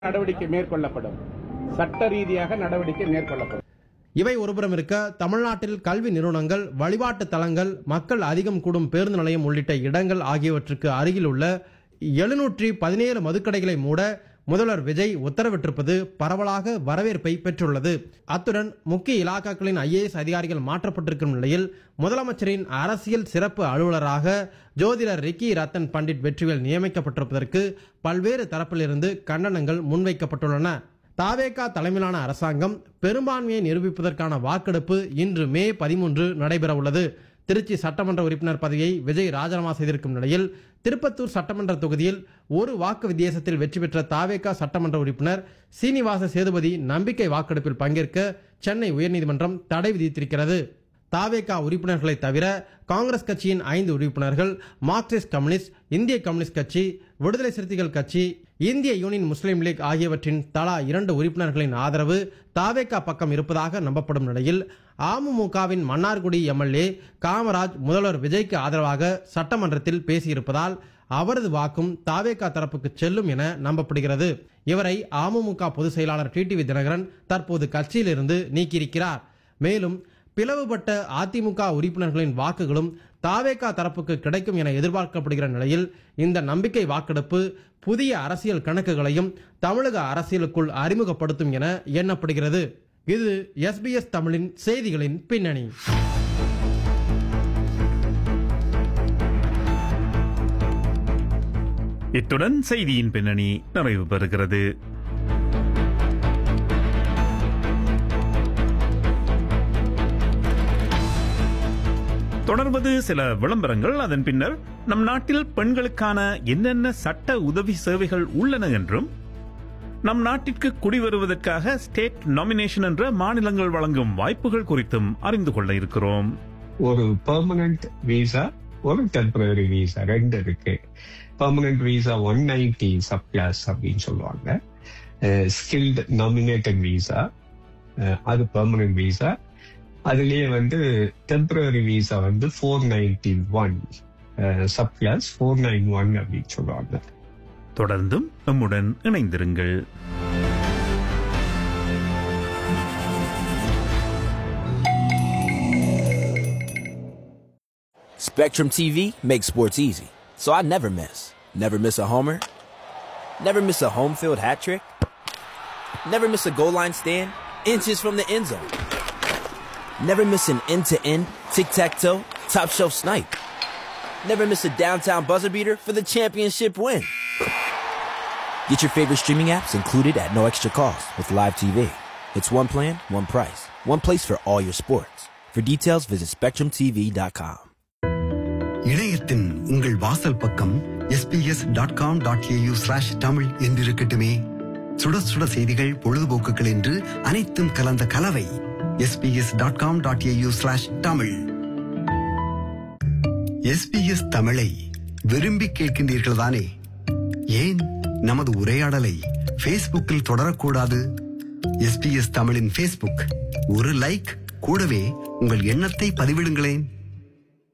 நடவடிக்கை மேற்கொள்ளப்படும் சட்ட ரீதியாக நடவடிக்கை மேற்கொள்ளப்படும் இவை ஒருபுறம் இருக்க தமிழ்நாட்டில் கல்வி நிறுவனங்கள் வழிபாட்டு தலங்கள் மக்கள் அதிகம் கூடும் பேருந்து நிலையம் உள்ளிட்ட இடங்கள் ஆகியவற்றுக்கு அருகில் உள்ள எழுநூற்றி பதினேழு மதுக்கடைகளை மூட முதல்வர் விஜய் உத்தரவிட்டிருப்பது பரவலாக வரவேற்பை பெற்றுள்ளது அத்துடன் முக்கிய இலாக்காக்களின் ஐஏஎஸ் அதிகாரிகள் மாற்றப்பட்டிருக்கும் நிலையில் முதலமைச்சரின் அரசியல் சிறப்பு அலுவலராக ஜோதிடர் ரிக்கி ரத்தன் பண்டிட் வெற்றிவேல் நியமிக்கப்பட்டிருப்பதற்கு பல்வேறு தரப்பிலிருந்து கண்டனங்கள் முன்வைக்கப்பட்டுள்ளன தாவேகா தலைமையிலான அரசாங்கம் பெரும்பான்மையை நிரூபிப்பதற்கான வாக்கெடுப்பு இன்று மே பதிமூன்று நடைபெற உள்ளது திருச்சி சட்டமன்ற உறுப்பினர் பதவியை விஜய் ராஜினாமா செய்திருக்கும் நிலையில் திருப்பத்தூர் சட்டமன்ற தொகுதியில் ஒரு வாக்கு வித்தியாசத்தில் வெற்றி பெற்ற தாவேகா சட்டமன்ற உறுப்பினர் சீனிவாச சேதுபதி நம்பிக்கை வாக்கெடுப்பில் பங்கேற்க சென்னை உயர்நீதிமன்றம் தடை விதித்திருக்கிறது தாவேகா உறுப்பினர்களை தவிர காங்கிரஸ் கட்சியின் ஐந்து உறுப்பினர்கள் மார்க்சிஸ்ட் கம்யூனிஸ்ட் இந்திய கம்யூனிஸ்ட் கட்சி விடுதலை சிறுத்தைகள் கட்சி இந்திய யூனியன் முஸ்லீம் லீக் ஆகியவற்றின் தலா இரண்டு உறுப்பினர்களின் ஆதரவு தாவேகா பக்கம் இருப்பதாக நம்பப்படும் நிலையில் அமமுகவின் மன்னார்குடி எம்எல்ஏ காமராஜ் முதல்வர் விஜய்க்கு ஆதரவாக சட்டமன்றத்தில் பேசியிருப்பதால் அவரது வாக்கும் தாவேகா தரப்புக்கு செல்லும் என நம்பப்படுகிறது இவரை அமமுக பொதுச் செயலாளர் டிடிவி தினகரன் தற்போது கட்சியிலிருந்து நீக்கியிருக்கிறார் மேலும் பிளவுபட்ட அதிமுக உறுப்பினர்களின் வாக்குகளும் தாவேகா தரப்புக்கு கிடைக்கும் என எதிர்பார்க்கப்படுகிற நிலையில் இந்த நம்பிக்கை வாக்கெடுப்பு புதிய அரசியல் கணக்குகளையும் தமிழக அரசியலுக்குள் அறிமுகப்படுத்தும் என எண்ணப்படுகிறது இது எஸ்பிஎஸ் தமிழின் செய்திகளின் பின்னணி இத்துடன் செய்தியின் பின்னணி நிறைவு பெறுகிறது தொடர்வது சில விளம்பரங்கள் அதன் பின்னர் நம் நாட்டில் பெண்களுக்கான என்னென்ன சட்ட உதவி சேவைகள் உள்ளன என்றும் நம் நாட்டிற்கு குடிவருவதற்காக ஸ்டேட் நாமினேஷன் என்ற மாநிலங்கள் வழங்கும் வாய்ப்புகள் குறித்தும் அறிந்து கொள்ள இருக்கிறோம் ஒரு பெர்மனன்ட் விசா ஒரு டெம்பரரி விசா ரெண்டு இருக்கு permanent visa one ninety subclass அப்படின்னு சொல்லுவாங்க ஸ்கில்டு நாமினேட்டட் விசா அது பெர்மனன்ட் விசா அதுலயே வந்து டெம்பரரி விசா வந்து four ninety one subclass four nine one அப்படின்னு சொல்லுவாங்க தொடர்ந்தும் நம்முடன் இணைந்திருங்கள் Spectrum TV makes sports easy, so I never miss. Never miss a homer. Never miss a home field hat trick. Never miss a goal line stand, inches from the end zone. Never miss an end to end, tic tac toe, top shelf snipe. Never miss a downtown buzzer beater for the championship win. Get your favorite streaming apps included at no extra cost with Live TV. It's one plan, one price, one place for all your sports. For details, visit SpectrumTV.com. இணையத்தின் உங்கள் வாசல் பக்கம் SBS dot com dot AU slash Tamil என்றிருக்கட்டுமே சுட சுட செய்திகள் பொழுதுபோக்குகள் என்று அனைத்தும் கலந்த கலவை SBS dot com dot AU slash Tamil SBS தமிழை விரும்பி கேட்கின்றீர்கள் தானே ஏன் நமது உரையாடலை ஃபேஸ்புக்கில் தொடரக்கூடாது எஸ்பிஎஸ் தமிழின் ஃபேஸ்புக் ஒரு லைக் கூடவே உங்கள் எண்ணத்தை பதிவிடுங்களேன்